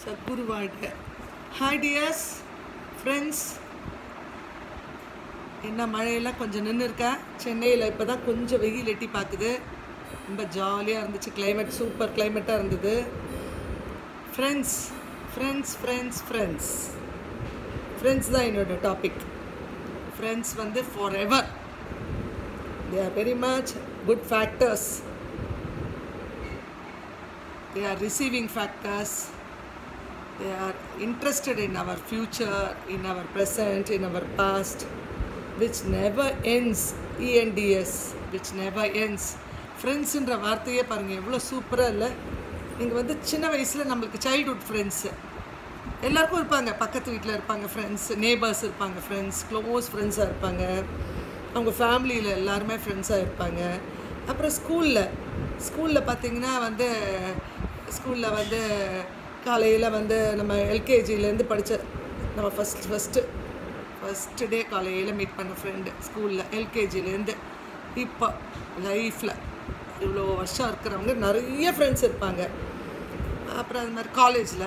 சத்குரு வாழ்க hi tears friends என்ன மழையெல்லாம் கொஞ்சம் நின்று இருக்கா சென்னையில் இப்போ தான் கொஞ்சம் வெயில் எட்டி பார்க்குது ரொம்ப ஜாலியாக இருந்துச்சு climate சூப்பர் கிளைமேட்டாக இருந்தது friends friends friends friends friends தான் என்னோட டாபிக் ஃப்ரெண்ட்ஸ் வந்து forever they are very much good factors they are receiving factors they are interested in our future in our present in our past which never ends ends which never ends ஃப்ரெண்ட்ஸுன்ற வார்த்தையே பாருங்கள் எவ்வளோ சூப்பராக இல்லை நீங்கள் வந்து சின்ன வயசில் நம்மளுக்கு சைல்ட்ஹுட் ஃப்ரெண்ட்ஸு எல்லாருக்கும் இருப்பாங்க பக்கத்து வீட்டில் இருப்பாங்க ஃப்ரெண்ட்ஸ் நேபர்ஸ் இருப்பாங்க ஃப்ரெண்ட்ஸ் க்ளோஸ் ஃப்ரெண்ட்ஸாக இருப்பாங்க அவங்க ஃபேமிலியில் எல்லாருமே ஃப்ரெண்ட்ஸாக இருப்பாங்க அப்புறம் ஸ்கூலில் ஸ்கூலில் பார்த்தீங்கன்னா வந்து ஸ்கூலில் வந்து காலையில் வந்து நம்ம எல்கேஜிலேருந்து படித்த நம்ம ஃபஸ்ட் ஃபஸ்ட்டு ஃபஸ்ட்டு டே காலையில் மீட் பண்ண ஃப்ரெண்டு ஸ்கூலில் எல்கேஜிலேருந்து இப்போ லைஃப்பில் இவ்வளோ வருஷம் இருக்கிறவங்க நிறைய ஃப்ரெண்ட்ஸ் இருப்பாங்க அப்புறம் அது மாதிரி காலேஜில்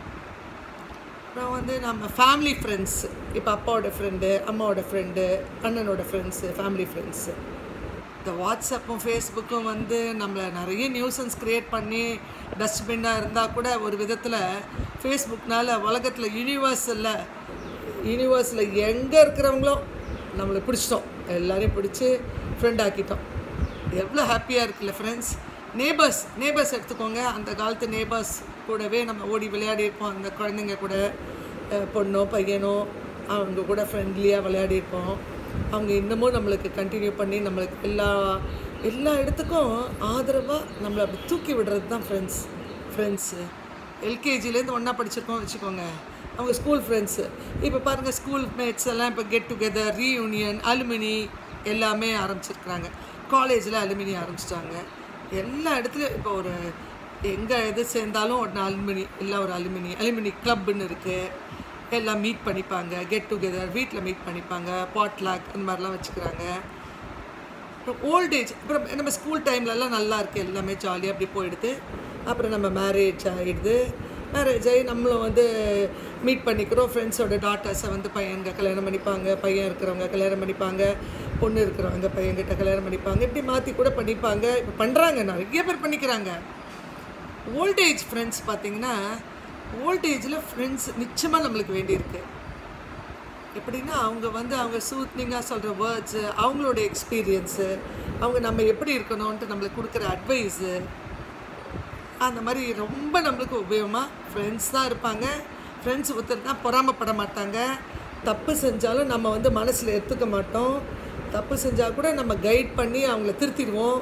அப்புறம் வந்து நம்ம ஃபேமிலி ஃப்ரெண்ட்ஸு இப்போ அப்பாவோட ஃப்ரெண்டு அம்மாவோட ஃப்ரெண்டு அண்ணனோட ஃப்ரெண்ட்ஸு ஃபேமிலி ஃப்ரெண்ட்ஸு இந்த வாட்ஸ்அப்பும் ஃபேஸ்புக்கும் வந்து நம்மளை நிறைய நியூசன்ஸ் க்ரியேட் பண்ணி டஸ்ட்பின்னாக இருந்தால் கூட ஒரு விதத்தில் ஃபேஸ்புக்னால உலகத்தில் யூனிவர்ஸில் யூனிவர்ஸில் எங்கே இருக்கிறவங்களும் நம்மளை பிடிச்சிட்டோம் எல்லாரையும் பிடிச்சி ஃப்ரெண்ட் ஆக்கிட்டோம் எவ்வளோ ஹாப்பியாக இருக்குல்ல ஃப்ரெண்ட்ஸ் நேபர்ஸ் நேபர்ஸ் எடுத்துக்கோங்க அந்த காலத்து நேபர்ஸ் கூடவே நம்ம ஓடி விளையாடி இருப்போம் அந்த குழந்தைங்க கூட அஹ், பொண்ணோ பையனோ அவங்க கூட ஃப்ரெண்ட்லியாக விளையாடி இருப்போம் அவங்க இன்னமும் நம்மளுக்கு கண்டினியூ பண்ணி நம்மளுக்கு எல்லா எல்லா இடத்துக்கும் ஆதரவாக நம்மளை அப்படி தூக்கி விடுறது தான் ஃப்ரெண்ட்ஸ் ஃப்ரெண்ட்ஸு எல்கேஜிலேருந்து ஒன்றா படிச்சிருக்கோம் வச்சுக்கோங்க அவங்க ஸ்கூல் ஃப்ரெண்ட்ஸு இப்போ பாருங்கள் ஸ்கூல் மேட்ஸ் எல்லாம் இப்போ கெட் டுகெதர் ரீயூனியன் அலுமினி எல்லாமே ஆரம்பிச்சிருக்கிறாங்க காலேஜில் அலுமினி ஆரம்பிச்சிட்டாங்க எல்லா இடத்துலையும் இப்போ ஒரு எங்கே எது சேர்ந்தாலும் ஒரு அலுமினி இல்லை ஒரு அலுமினி அலுமினி கிளப்னு இருக்குது எல்லாம் மீட் பண்ணிப்பாங்க கெட் டுகெதர் வீட்டில் மீட் பண்ணிப்பாங்க பாட்லாக் அந்த மாதிரிலாம் வச்சுக்கிறாங்க அப்புறம் ஓல்டேஜ் அப்புறம் நம்ம ஸ்கூல் டைம்லலாம் நல்லா இருக்குது எல்லாமே ஜாலியாக அப்படி போயிடுது அப்புறம் நம்ம மேரேஜ் ஆகிடுது மேரேஜ் ஆகி நம்மளும் வந்து மீட் பண்ணிக்கிறோம் ஃப்ரெண்ட்ஸோட டாட்டர்ஸை வந்து பையங்க கல்யாணம் பண்ணிப்பாங்க பையன் இருக்கிறவங்க கல்யாணம் பண்ணிப்பாங்க பொண்ணு இருக்கிறவங்க பையன்கிட்ட கல்யாணம் பண்ணிப்பாங்க இப்படி மாற்றி கூட பண்ணிப்பாங்க இப்போ பண்ணுறாங்க நிறைய பேர் பண்ணிக்கிறாங்க ஓல்டேஜ் ஃப்ரெண்ட்ஸ் பார்த்தீங்கன்னா ஓல்டேஜில் ஃப்ரெண்ட்ஸ் நிச்சயமாக நம்மளுக்கு வேண்டியிருக்கு எப்படின்னா அவங்க வந்து அவங்க சூத்னிங்காக சொல்கிற வேர்ட்ஸு அவங்களோட எக்ஸ்பீரியன்ஸு அவங்க நம்ம எப்படி இருக்கணும்ன்ட்டு நம்மளுக்கு கொடுக்குற அட்வைஸு அந்த மாதிரி ரொம்ப நம்மளுக்கு உபயோகமாக ஃப்ரெண்ட்ஸ் தான் இருப்பாங்க ஃப்ரெண்ட்ஸ் ஒருத்தர் தான் பொறாமப்பட மாட்டாங்க தப்பு செஞ்சாலும் நம்ம வந்து மனசில் எடுத்துக்க மாட்டோம் தப்பு செஞ்சால் கூட நம்ம கைட் பண்ணி அவங்கள திருத்திடுவோம்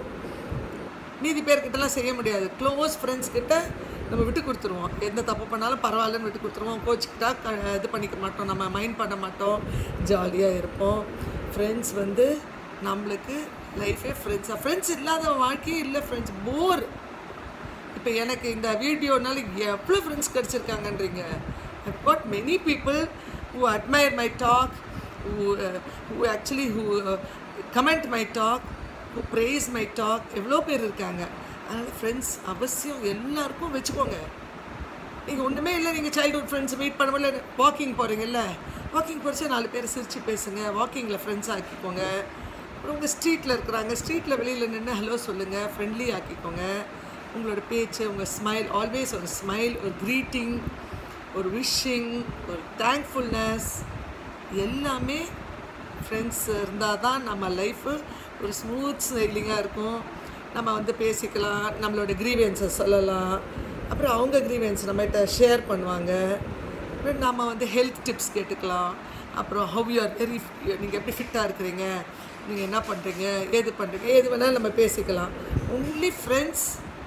மீதி பேர்கிட்டலாம் செய்ய முடியாது க்ளோஸ் ஃப்ரெண்ட்ஸ் கிட்ட நம்ம விட்டு கொடுத்துருவோம் எந்த தப்பு பண்ணாலும் பரவாயில்லன்னு விட்டு கொடுத்துருவோம் கோச்சுக்கிட்டா க இது பண்ணிக்க மாட்டோம் நம்ம மைண்ட் பண்ண மாட்டோம் ஜாலியாக இருப்போம் ஃப்ரெண்ட்ஸ் வந்து நம்மளுக்கு லைஃபே ஃப்ரெண்ட்ஸாக ஃப்ரெண்ட்ஸ் இல்லாத வாழ்க்கையே இல்லை ஃப்ரெண்ட்ஸ் போர் இப்போ எனக்கு இந்த வீடியோனால எவ்வளோ ஃப்ரெண்ட்ஸ் கிடச்சிருக்காங்கன்றீங்க I got many people who admire my talk who who actually who comment my talk who praise my talk எவ்வளோ பேர் இருக்காங்க அதனால் ஃப்ரெண்ட்ஸ் அவசியம் எல்லாருக்கும் வச்சுக்கோங்க நீங்கள் ஒன்றுமே இல்லை நீங்கள் சைல்ட்ஹுட் ஃப்ரெண்ட்ஸ் மீட் பண்ணவில்ல வாக்கிங் போகிறீங்கல்ல வாக்கிங் போகிறச்சா நாலு பேர் சிரித்து பேசுங்க வாக்கிங்கில் ஃப்ரெண்ட்ஸ் ஆக்கிக்கோங்க அப்புறம் உங்கள் ஸ்ட்ரீட்டில் இருக்கிறாங்க ஸ்ட்ரீட்டில் வெளியில் நின்று ஹலோ சொல்லுங்கள் ஃப்ரெண்ட்லி ஆக்கிக்கோங்க உங்களோட பேச்சு உங்கள் ஸ்மைல் ஆல்வேஸ் ஒரு ஸ்மைல் ஒரு க்ரீட்டிங் ஒரு விஷிங் ஒரு தேங்க்ஃபுல்னஸ் எல்லாமே ஃப்ரெண்ட்ஸ் இருந்தால் தான் நம்ம லைஃபு ஒரு ஸ்மூத் ஸ்மைலிங்காக இருக்கும் நம்ம வந்து பேசிக்கலாம் நம்மளோட க்ரீவியன்ஸை சொல்லலாம் அப்புறம் அவங்க க்ரீவியன்ஸ் நம்மகிட்ட ஷேர் பண்ணுவாங்க அப்புறம் நம்ம வந்து ஹெல்த் டிப்ஸ் கேட்டுக்கலாம் அப்புறம் ஹவ் யூ ஆர் வெரி நீங்கள் எப்படி ஃபிட்டாக இருக்கிறீங்க நீங்கள் என்ன பண்ணுறீங்க ஏது பண்ணுறீங்க எது வேணாலும் நம்ம பேசிக்கலாம் only friends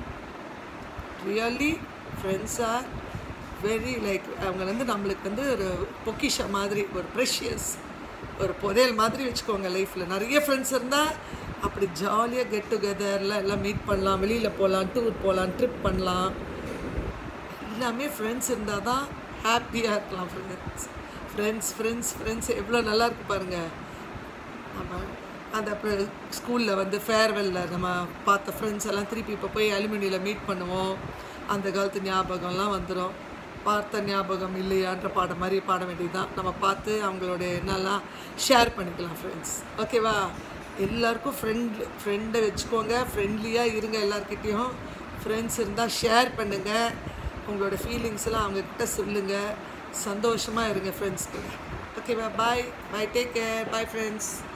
really friends are very like அவங்க வந்து நம்மளுக்கு வந்து ஒரு பொக்கிஷம் மாதிரி ஒரு ப்ரெஷியஸ் ஒரு புதையல் மாதிரி வச்சுக்கோங்க லைஃப்பில் நிறைய ஃப்ரெண்ட்ஸ் இருந்தால் அப்படி ஜாலியாக கெட் டுகெதரில் எல்லாம் மீட் பண்ணலாம் வெளியில் போகலாம் டூர் போகலாம் ட்ரிப் பண்ணலாம் எல்லாமே ஃப்ரெண்ட்ஸ் இருந்தால் தான் ஹாப்பியாக இருக்கலாம் ஃப்ரெண்ட்ஸ் ஃப்ரெண்ட்ஸ் ஃப்ரெண்ட்ஸ் ஃப்ரெண்ட்ஸ் எவ்வளோ நல்லா இருக்கு பாருங்கள் நம்ம அந்த அப்புறம் ஸ்கூலில் வந்து ஃபேர்வெல்ல நம்ம பார்த்த ஃப்ரெண்ட்ஸ் எல்லாம் திருப்பி இப்போ போய் அலுமினியில் மீட் பண்ணுவோம் அந்த காலத்து ஞாபகம்லாம் வந்துடும் பார்த்த ஞாபகம் இல்லையான்ற பாடம் மாதிரி பாட வேண்டியதுதான் நம்ம பார்த்து அவங்களோட என்னெல்லாம் ஷேர் பண்ணிக்கலாம் ஃப்ரெண்ட்ஸ் ஓகேவா எல்லாருக்கும் ஃப்ரெண்ட் ஃப்ரெண்டை வச்சுக்கோங்க ஃப்ரெண்ட்லியாக இருங்க எல்லாருக்கிட்டேயும் ஃப்ரெண்ட்ஸ் இருந்தால் ஷேர் பண்ணுங்கள் உங்களோட ஃபீலிங்ஸ் எல்லாம் அவங்கக்கிட்ட சொல்லுங்கள் சந்தோஷமாக இருங்க ஃப்ரெண்ட்ஸ் கூட ஓகேவா bye bye take care bye friends